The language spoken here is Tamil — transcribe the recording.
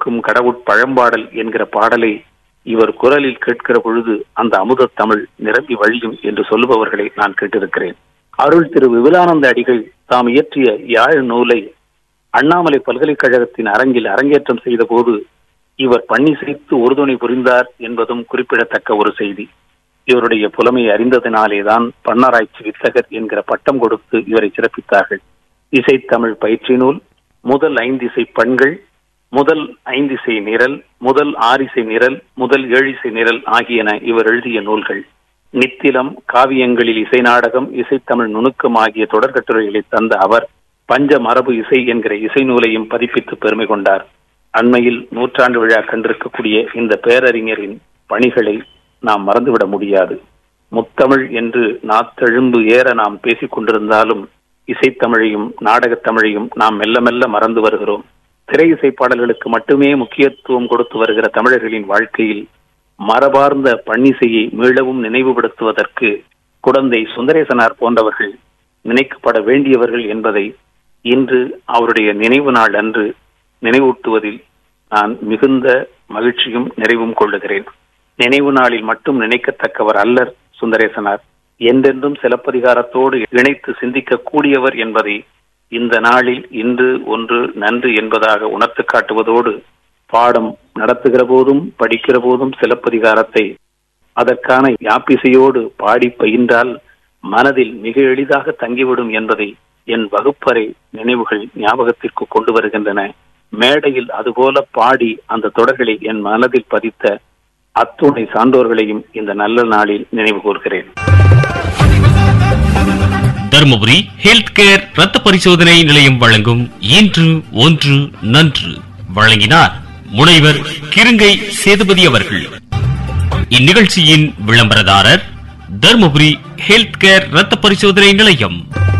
கொடுக்கும் கடவுட் பழம்பாடல் என்கிற பாடலை இவர் குரலில் கேட்கிற பொழுது அந்த அமுத தமிழ் நிரம்பி வழியும் என்று சொல்லுபவர்களை நான் கேட்டிருக்கிறேன் அருள் திரு விபுலானந்த அடிகள் தாம் இயற்றிய யாழ் நூலை அண்ணாமலை பல்கலைக்கழகத்தின் அரங்கில் அரங்கேற்றம் செய்த போது இவர் பன்னிசைத்து உறுதுணை புரிந்தார் என்பதும் குறிப்பிடத்தக்க ஒரு செய்தி இவருடைய புலமை அறிந்ததினாலேதான் பன்னாராய்ச்சி வித்தகர் என்கிற பட்டம் கொடுத்து இவரை சிறப்பித்தார்கள் இசைத்தமிழ் பயிற்சி நூல் முதல் ஐந்திசை பண்கள் முதல் ஐந்திசை நிரல் முதல் ஆறிசை நிரல் முதல் ஏழிசை நிரல் ஆகியன இவர் எழுதிய நூல்கள் நித்திலம் காவியங்களில் இசை நாடகம் இசைத்தமிழ் நுணுக்கம் ஆகிய தொடர்கட்டுரைகளை தந்த அவர் பஞ்ச மரபு இசை என்கிற இசை நூலையும் பதிப்பித்து பெருமை கொண்டார் அண்மையில் நூற்றாண்டு விழா கண்டிருக்கக்கூடிய இந்த பேரறிஞரின் பணிகளை நாம் மறந்துவிட முடியாது முத்தமிழ் என்று நாத்தெழும்பு ஏற நாம் பேசிக் கொண்டிருந்தாலும் இசைத்தமிழையும் நாடகத் தமிழையும் நாம் மெல்ல மெல்ல மறந்து வருகிறோம் திரை இசை பாடல்களுக்கு மட்டுமே முக்கியத்துவம் கொடுத்து வருகிற தமிழர்களின் வாழ்க்கையில் மரபார்ந்த பன்னிசையை மீளவும் நினைவுபடுத்துவதற்கு குடந்தை சுந்தரேசனார் போன்றவர்கள் நினைக்கப்பட வேண்டியவர்கள் என்பதை இன்று அவருடைய நினைவு நாள் அன்று நினைவூட்டுவதில் நான் மிகுந்த மகிழ்ச்சியும் நிறைவும் கொள்ளுகிறேன் நினைவு நாளில் மட்டும் நினைக்கத்தக்கவர் அல்லர் சுந்தரேசனார் என்றென்றும் சிலப்பதிகாரத்தோடு இணைத்து சிந்திக்க கூடியவர் என்பதை இந்த நாளில் இன்று ஒன்று நன்று என்பதாக உணர்த்து காட்டுவதோடு பாடம் நடத்துகிற போதும் படிக்கிற போதும் சிலப்பதிகாரத்தை அதற்கான யாப்பிசையோடு பாடி பயின்றால் மனதில் மிக எளிதாக தங்கிவிடும் என்பதை என் வகுப்பறை நினைவுகள் ஞாபகத்திற்கு கொண்டு வருகின்றன மேடையில் அதுபோல பாடி அந்த தொடர்களை என் மனதில் பதித்த அத்துணை சான்றோர்களையும் இந்த நல்ல நாளில் நினைவு கூர்கிறேன் தருமபுரி ஹெல்த் கேர் ரத்த பரிசோதனை நிலையம் வழங்கும் இன்று ஒன்று நன்று வழங்கினார் முனைவர் கிருங்கை சேதுபதி அவர்கள் இந்நிகழ்ச்சியின் விளம்பரதாரர் தருமபுரி ஹெல்த் கேர் ரத்த பரிசோதனை நிலையம்